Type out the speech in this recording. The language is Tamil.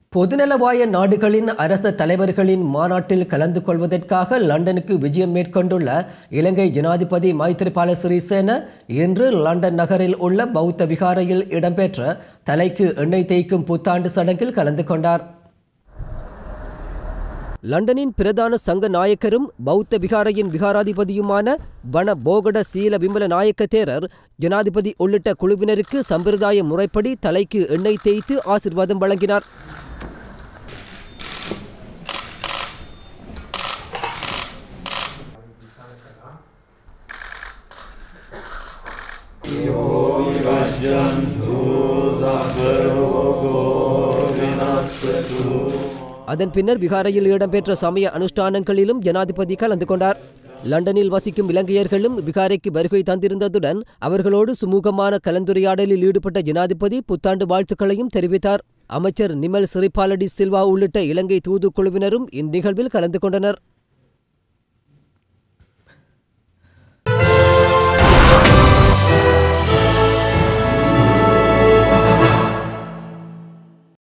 பொதுநலவாய நாடுகளின் அரச தலைவர்களின் மாநாட்டில் கலந்து கொள்வதற்காக லண்டனுக்கு விஜயம் மேற்கொண்டுள்ள இலங்கை ஜனாதிபதி மைத்திரிபால சிறிசேன இன்று லண்டன் நகரில் உள்ள பௌத்த விகாரையில் இடம்பெற்ற தலைக்கு எண்ணெய் தேய்க்கும் புத்தாண்டு சடங்கில் கலந்து கொண்டார் லண்டனின் பிரதான சங்க நாயக்கரும் பௌத்த விகாரையின் விகாராதிபதியுமான வன போகட சீல விமல நாயக்க தேரர் ஜனாதிபதி உள்ளிட்ட குழுவினருக்கு சம்பிரதாய முறைப்படி தலைக்கு எண்ணெய் தேய்த்து ஆசிர்வாதம் வழங்கினார் அதன் பின்னர் விகாரையில் இடம்பெற்ற சமய அனுஷ்டானங்களிலும் ஜனாதிபதி கலந்து கொண்டார் லண்டனில் வசிக்கும் இலங்கையர்களும் விகாரைக்கு வருகை தந்திருந்ததுடன் அவர்களோடு சுமூகமான கலந்துரையாடலில் ஈடுபட்ட ஜனாதிபதி புத்தாண்டு வாழ்த்துக்களையும் தெரிவித்தார் அமைச்சர் நிமல் சிறிபாலடி சில்வா உள்ளிட்ட இலங்கை தூதுக்குழுவினரும் இந்நிகழ்வில் கலந்து கொண்டனர்